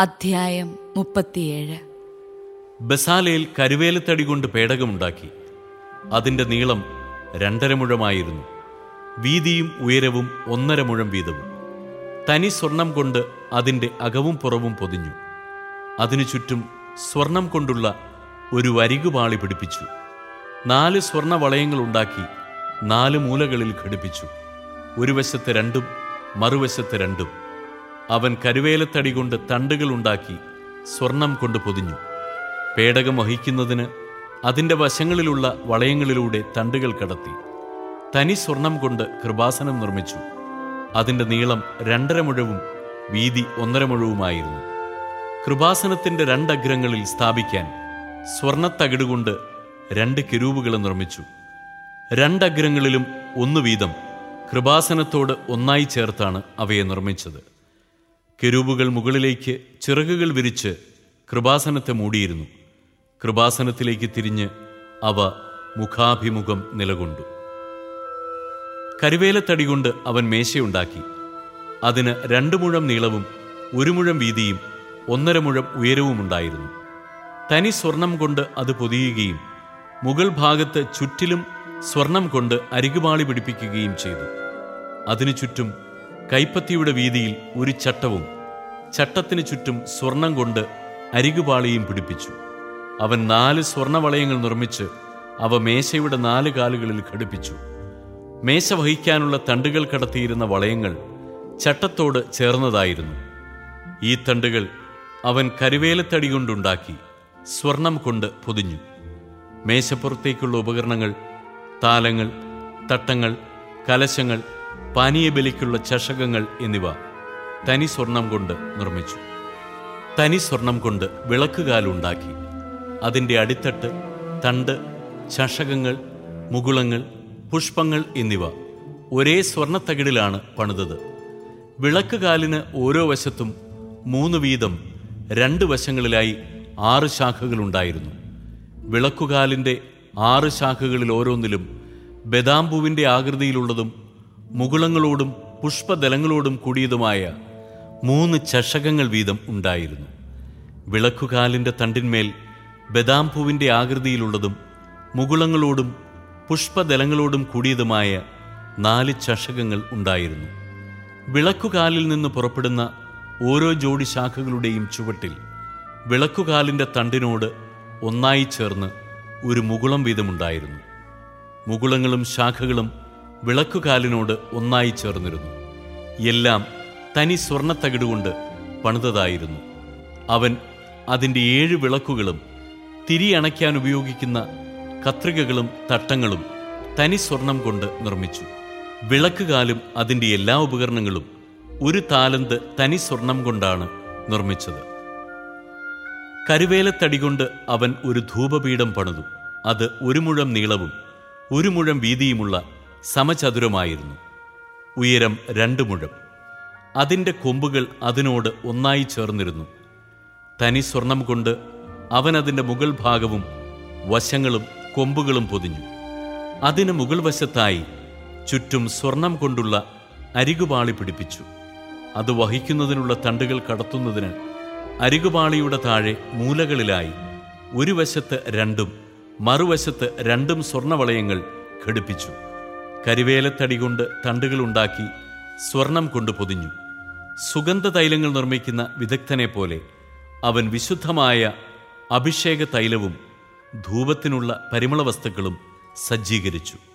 അധ്യായം മുപ്പത്തിയേഴ് ബസാലയിൽ കരുവേലത്തടി കൊണ്ട് പേടകമുണ്ടാക്കി അതിന്റെ നീളം രണ്ടര മുഴമായിരുന്നു വീതിയും ഉയരവും ഒന്നര മുഴം വീതവും തനി സ്വർണം കൊണ്ട് അതിന്റെ അകവും പുറവും പൊതിഞ്ഞു അതിനു ചുറ്റും സ്വർണം കൊണ്ടുള്ള ഒരു വരികുപാളി പിടിപ്പിച്ചു നാല് സ്വർണ വളയങ്ങൾ ഉണ്ടാക്കി നാല് മൂലകളിൽ ഘടിപ്പിച്ചു ഒരു വശത്ത് രണ്ടും മറുവശത്ത് രണ്ടും അവൻ കരുവേലത്തടി കൊണ്ട് തണ്ടുകൾ ഉണ്ടാക്കി സ്വർണം കൊണ്ട് പൊതിഞ്ഞു പേടകം വഹിക്കുന്നതിന് അതിന്റെ വശങ്ങളിലുള്ള വളയങ്ങളിലൂടെ തണ്ടുകൾ കടത്തി തനി സ്വർണം കൊണ്ട് കൃപാസനം നിർമ്മിച്ചു അതിന്റെ നീളം രണ്ടര മുഴവും വീതി ഒന്നര മുഴവുമായിരുന്നു കൃപാസനത്തിന്റെ രണ്ടഗ്രങ്ങളിൽ സ്ഥാപിക്കാൻ സ്വർണത്തകിടുകൊണ്ട് രണ്ട് കിരൂപുകൾ നിർമ്മിച്ചു രണ്ടഗ്രങ്ങളിലും ഒന്നു വീതം കൃപാസനത്തോട് ഒന്നായി ചേർത്താണ് അവയെ നിർമ്മിച്ചത് കെരൂബുകൾ മുകളിലേക്ക് ചിറകുകൾ വിരിച്ച് കൃപാസനത്തെ മൂടിയിരുന്നു കൃപാസനത്തിലേക്ക് തിരിഞ്ഞ് അവ മുഖാഭിമുഖം നിലകൊണ്ടു കരുവേലത്തടി കൊണ്ട് അവൻ മേശയുണ്ടാക്കി അതിന് രണ്ടു മുഴം നീളവും ഒരു മുഴം വീതിയും ഒന്നര മുഴം ഉയരവുമുണ്ടായിരുന്നു തനി സ്വർണം കൊണ്ട് അത് പൊതിയുകയും മുകൾ ഭാഗത്ത് ചുറ്റിലും സ്വർണം കൊണ്ട് അരികുപാളി പിടിപ്പിക്കുകയും ചെയ്തു അതിനു ചുറ്റും കൈപ്പത്തിയുടെ വീതിയിൽ ഒരു ചട്ടവും ചട്ടത്തിനു ചുറ്റും സ്വർണം കൊണ്ട് അരികുപാളിയും പിടിപ്പിച്ചു അവൻ നാല് സ്വർണവളയങ്ങൾ നിർമ്മിച്ച് അവ മേശയുടെ നാല് കാലുകളിൽ ഘടിപ്പിച്ചു മേശ വഹിക്കാനുള്ള തണ്ടുകൾ കടത്തിയിരുന്ന വളയങ്ങൾ ചട്ടത്തോട് ചേർന്നതായിരുന്നു ഈ തണ്ടുകൾ അവൻ കരുവേലത്തടി കൊണ്ടുണ്ടാക്കി സ്വർണം കൊണ്ട് പൊതിഞ്ഞു മേശപ്പുറത്തേക്കുള്ള ഉപകരണങ്ങൾ താലങ്ങൾ തട്ടങ്ങൾ കലശങ്ങൾ പാനീയബലിക്കുള്ള ചഷകങ്ങൾ എന്നിവ തനി സ്വർണം കൊണ്ട് നിർമ്മിച്ചു തനി സ്വർണം കൊണ്ട് വിളക്കുകാലുണ്ടാക്കി അതിൻ്റെ അടിത്തട്ട് തണ്ട് ചഷകങ്ങൾ മുകുളങ്ങൾ പുഷ്പങ്ങൾ എന്നിവ ഒരേ സ്വർണത്തകിടിലാണ് പണിതത് വിളക്കുകാലിന് ഓരോ വശത്തും മൂന്ന് വീതം രണ്ട് വശങ്ങളിലായി ആറ് ശാഖകളുണ്ടായിരുന്നു വിളക്കുകാലിൻ്റെ ആറ് ശാഖകളിൽ ഓരോന്നിലും ബദാംപൂവിൻ്റെ ആകൃതിയിലുള്ളതും മുകുളങ്ങളോടും പുഷ്പദലങ്ങളോടും കൂടിയതുമായ മൂന്ന് ചഷകങ്ങൾ വീതം ഉണ്ടായിരുന്നു വിളക്കുകാലിൻ്റെ തണ്ടിന്മേൽ ബദാംപൂവിൻ്റെ ആകൃതിയിലുള്ളതും മുകുളങ്ങളോടും പുഷ്പദലങ്ങളോടും കൂടിയതുമായ നാല് ചഷകങ്ങൾ ഉണ്ടായിരുന്നു വിളക്കുകാലിൽ നിന്ന് പുറപ്പെടുന്ന ഓരോ ജോഡി ശാഖകളുടെയും ചുവട്ടിൽ വിളക്കുകാലിൻ്റെ തണ്ടിനോട് ഒന്നായി ചേർന്ന് ഒരു മുകുളം വീതമുണ്ടായിരുന്നു മുകുളങ്ങളും ശാഖകളും വിളക്കുകാലിനോട് ഒന്നായി ചേർന്നിരുന്നു എല്ലാം തനി സ്വർണത്തകിടുകൊണ്ട് പണിതതായിരുന്നു അവൻ അതിൻ്റെ ഏഴ് വിളക്കുകളും തിരി അണയ്ക്കാൻ ഉപയോഗിക്കുന്ന കത്രികകളും തട്ടങ്ങളും തനി സ്വർണം കൊണ്ട് നിർമ്മിച്ചു വിളക്കുകാലും അതിൻ്റെ എല്ലാ ഉപകരണങ്ങളും ഒരു താലന്ത് തനി സ്വർണം കൊണ്ടാണ് നിർമ്മിച്ചത് കരുവേലത്തടി കൊണ്ട് അവൻ ഒരു ധൂപപീഠം പണിതു അത് ഒരു മുഴം നീളവും ഒരു മുഴം വീതിയുമുള്ള സമചതുരമായിരുന്നു ഉയരം രണ്ട് മുഴം അതിൻ്റെ കൊമ്പുകൾ അതിനോട് ഒന്നായി ചേർന്നിരുന്നു തനി സ്വർണം കൊണ്ട് അവൻ അതിൻ്റെ മുകൾ ഭാഗവും വശങ്ങളും കൊമ്പുകളും പൊതിഞ്ഞു അതിന് മുകൾ വശത്തായി ചുറ്റും സ്വർണം കൊണ്ടുള്ള അരികുപാളി പിടിപ്പിച്ചു അത് വഹിക്കുന്നതിനുള്ള തണ്ടുകൾ കടത്തുന്നതിന് അരികുപാളിയുടെ താഴെ മൂലകളിലായി ഒരു വശത്ത് രണ്ടും മറുവശത്ത് രണ്ടും സ്വർണവളയങ്ങൾ ഘടിപ്പിച്ചു കരിവേലത്തടി കൊണ്ട് തണ്ടുകൾ ഉണ്ടാക്കി സ്വർണം കൊണ്ട് പൊതിഞ്ഞു സുഗന്ധ തൈലങ്ങൾ നിർമ്മിക്കുന്ന വിദഗ്ധനെ പോലെ അവൻ വിശുദ്ധമായ അഭിഷേക തൈലവും ധൂപത്തിനുള്ള പരിമള വസ്തുക്കളും സജ്ജീകരിച്ചു